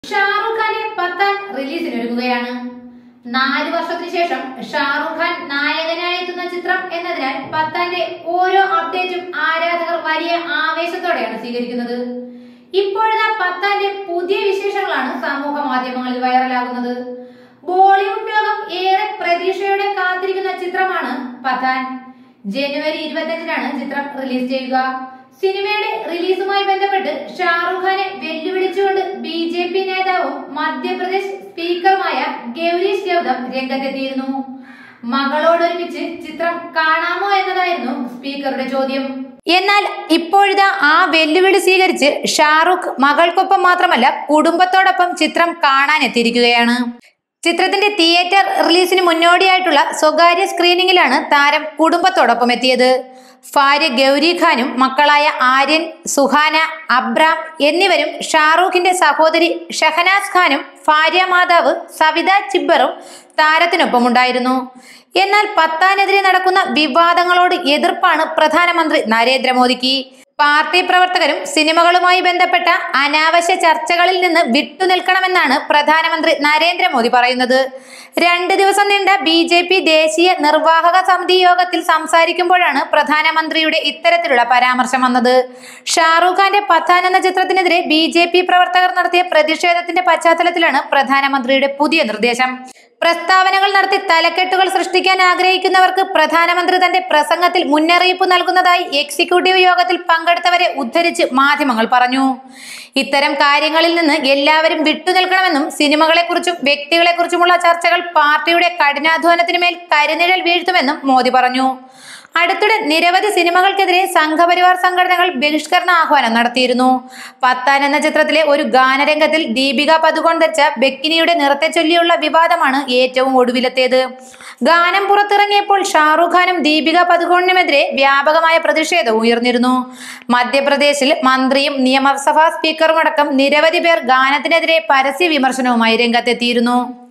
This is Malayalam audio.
ഷാറുഖ് ഖാന്റെ പത്താൻ റിലീസിനൊരുങ്ങുകയാണ് നാല് വർഷത്തിന് ശേഷം ഷാറുഖ് ഖാൻ നായകനായി എത്തുന്ന ചിത്രം എന്നതിനാൽ പത്താന്റെ ഓരോ അപ്ഡേറ്റും ആരാധകർ വലിയ ആവേശത്തോടെയാണ് സ്വീകരിക്കുന്നത് ഇപ്പോഴത്തെ പത്താന്റെ പുതിയ വിശേഷങ്ങളാണ് സമൂഹ മാധ്യമങ്ങളിൽ വൈറലാകുന്നത് ബോളിവുഡ് ലോകം ഏറെ പ്രതീക്ഷയോടെ കാത്തിരിക്കുന്ന ചിത്രമാണ് പത്താൻ ജനുവരി ഇരുപത്തിയഞ്ചിനാണ് ചിത്രം റിലീസ് ചെയ്യുക സിനിമയുടെ റിലീസുമായി ബന്ധപ്പെട്ട് ഷാറുഖ് ഖാനെ വെല്ലുവിളിച്ചുകൊണ്ട് ബി ജെ പി നേതാവും മധ്യപ്രദേശ് സ്പീക്കറുമായ ഗൗരീഷ് ഗൗതം രംഗത്തെത്തിയിരുന്നു മകളോടൊരുമിച്ച് ചിത്രം കാണാമോ എന്നതായിരുന്നു സ്പീക്കറുടെ ചോദ്യം എന്നാൽ ഇപ്പോഴിതാ ആ വെല്ലുവിളി സ്വീകരിച്ച് ഷാറുഖ് മകൾക്കൊപ്പം മാത്രമല്ല കുടുംബത്തോടൊപ്പം ചിത്രം കാണാനെത്തിയിരിക്കുകയാണ് ചിത്രത്തിന്റെ തിയേറ്റർ റിലീസിന് മുന്നോടിയായിട്ടുള്ള സ്വകാര്യ സ്ക്രീനിങ്ങിലാണ് താരം കുടുംബത്തോടൊപ്പം എത്തിയത് ഭാര്യ ഗൗരി ഖാനും മക്കളായ ആര്യൻ സുഹാന അബ്രാം എന്നിവരും ഷാറൂഖിന്റെ സഹോദരി ഷഹനാസ് ഖാനും ഭാര്യ മാതാവ് സവിത ചിബ്ബറും താരത്തിനൊപ്പമുണ്ടായിരുന്നു എന്നാൽ പത്താനെതിരെ നടക്കുന്ന വിവാദങ്ങളോട് എതിർപ്പാണ് പ്രധാനമന്ത്രി നരേന്ദ്രമോദിക്ക് പാർട്ടി പ്രവർത്തകരും സിനിമകളുമായി ബന്ധപ്പെട്ട അനാവശ്യ ചർച്ചകളിൽ നിന്ന് വിട്ടുനിൽക്കണമെന്നാണ് പ്രധാനമന്ത്രി നരേന്ദ്രമോദി പറയുന്നത് രണ്ട് ദിവസം നീണ്ട ബി ജെ പി ദേശീയ നിർവാഹക സമിതി യോഗത്തിൽ സംസാരിക്കുമ്പോഴാണ് പ്രധാനമന്ത്രിയുടെ ഇത്തരത്തിലുള്ള പരാമർശം വന്നത് ഷാറൂഖ് ഖാന്റെ പത്താൻ എന്ന ചിത്രത്തിനെതിരെ ബി ജെ പി പ്രവർത്തകർ നടത്തിയ പ്രതിഷേധത്തിന്റെ പശ്ചാത്തലത്തിലാണ് പ്രധാനമന്ത്രിയുടെ പുതിയ നിർദ്ദേശം പ്രസ്താവനകൾ നടത്തി തലക്കെട്ടുകൾ സൃഷ്ടിക്കാൻ ആഗ്രഹിക്കുന്നവർക്ക് പ്രധാനമന്ത്രി തന്റെ പ്രസംഗത്തിൽ മുന്നറിയിപ്പ് നൽകുന്നതായി എക്സിക്യൂട്ടീവ് യോഗത്തിൽ പങ്കെടുത്തവരെ ഉദ്ധരിച്ച് മാധ്യമങ്ങൾ പറഞ്ഞു ഇത്തരം കാര്യങ്ങളിൽ നിന്ന് എല്ലാവരും വിട്ടുനിൽക്കണമെന്നും സിനിമകളെക്കുറിച്ചും വ്യക്തികളെക്കുറിച്ചുമുള്ള ചർച്ചകൾ പാർട്ടിയുടെ കഠിനാധ്വാനത്തിന് മേൽ കരിനിഴൽ വീഴ്ത്തുമെന്നും മോദി പറഞ്ഞു അടുത്തിടെ നിരവധി സിനിമകൾക്കെതിരെ സംഘപരിവാർ സംഘടനകൾ ബഹിഷ്കരണ ആഹ്വാനം നടത്തിയിരുന്നു പത്താൻ എന്ന ചിത്രത്തിലെ ഒരു ഗാനരംഗത്തിൽ ദീപിക പതുകോൺ ധരിച്ച ബെക്കിനിയുടെ നിറത്തെ ചൊല്ലിയുള്ള വിവാദമാണ് ഏറ്റവും ഒടുവിലത്തേത് ഗാനം പുറത്തിറങ്ങിയപ്പോൾ ഷാറൂഖ് ഖാനും ദീപിക പതുകോണിനുമെതിരെ വ്യാപകമായ പ്രതിഷേധം ഉയർന്നിരുന്നു മധ്യപ്രദേശിൽ മന്ത്രിയും നിയമസഭാ സ്പീക്കറുമടക്കം നിരവധി പേർ ഗാനത്തിനെതിരെ പരസ്യ വിമർശനവുമായി രംഗത്തെത്തിയിരുന്നു